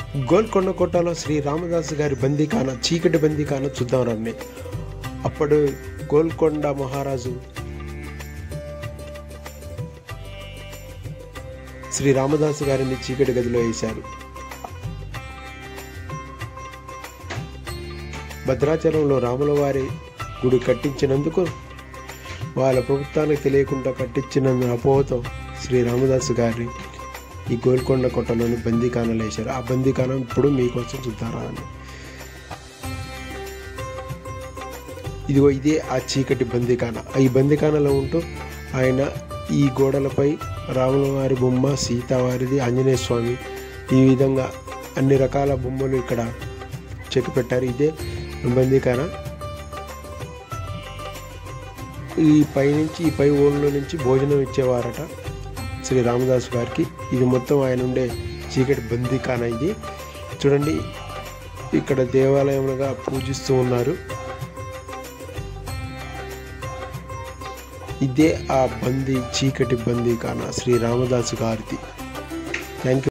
గోల్కొండ కోటలో శ్రీ రామదాసు గారి బందీఖాన చీకటి బందీఖాన చూద్దాం రండి అప్పుడు గోల్కొండ మహారాజు శ్రీ రామదాసు గారిని చీకటి గదిలో వేశారు భద్రాచలంలో రాముల వారి గుడి కట్టించినందుకు వాళ్ళ ప్రభుత్వానికి తెలియకుండా కట్టించినందు అపోహతో శ్రీ రామదాసు గారిని ఈ గోల్కొండ కొట్టలోని బందీఖానలు వేశారు ఆ బందీఖానం ఇప్పుడు మీకోసం చూద్దారా అని ఇదిగో ఇదే ఆ చీకటి బందీఖాన ఈ బందీఖానలో ఉంటూ ఆయన ఈ గోడలపై రాముల వారి బొమ్మ సీతావారిది ఆంజనేయ స్వామి ఈ విధంగా అన్ని రకాల బొమ్మలు ఇక్కడ చెక్కి పెట్టారు ఇదే బందీఖాన ఈ పైనుంచి ఈ పై ఊళ్ళో నుంచి భోజనం ఇచ్చేవారట శ్రీ రామదాసు గారికి ఇది మొత్తం ఆయన ఉండే చీకటి బందీఖాన ఇది చూడండి ఇక్కడ దేవాలయములుగా పూజిస్తూ ఉన్నారు ఇదే ఆ బందీ చీకటి బందీఖాన శ్రీ రామదాసు గారిది థ్యాంక్ యూ